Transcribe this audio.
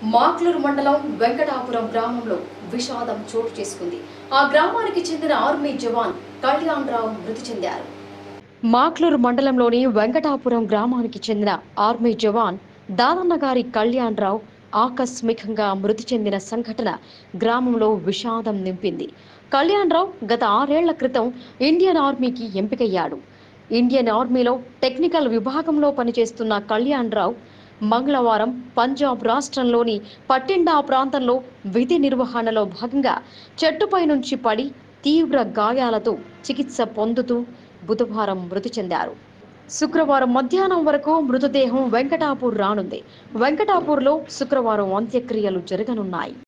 మాక్లూరు మండలం వెంకటాపురం గ్రామంలో విషాదం చోటు చేసుకుంది ఆ గ్రామానికి చెందిన ఆర్మీ జవాన్ కళ్యాణ్ రావు మృతి చెందారు మాక్లూరు మండలంలోని వెంకటాపురం గ్రామానికి చెందిన ఆర్మీ జవాన్ దానన్న గారి కళ్యాణ్ రావు ఆకస్మికంగా మృతి చెందిన సంఘటన గ్రామంలో విషాదం నింపింది కళ్యాణ్ రావు గత ఆరేళ్ల క్రితం ఇండియన్ ఆర్మీకి ఎంపికయ్యాడు ఇండియన్ ఆర్మీలో టెక్నికల్ విభాగంలో పనిచేస్తున్న కళ్యాణ్ రావు మంగళవారం పంజాబ్ రాష్ట్రంలోని పట్టిండా ప్రాంతంలో విధి నిర్వహణలో భాగంగా చెట్టుపై నుంచి పడి తీవ్ర గాయాలతో చికిత్స పొందుతూ బుధవారం మృతి చెందారు శుక్రవారం మధ్యాహ్నం వరకు మృతదేహం వెంకటాపూర్ రానుంది వెంకటాపూర్లో శుక్రవారం అంత్యక్రియలు జరగనున్నాయి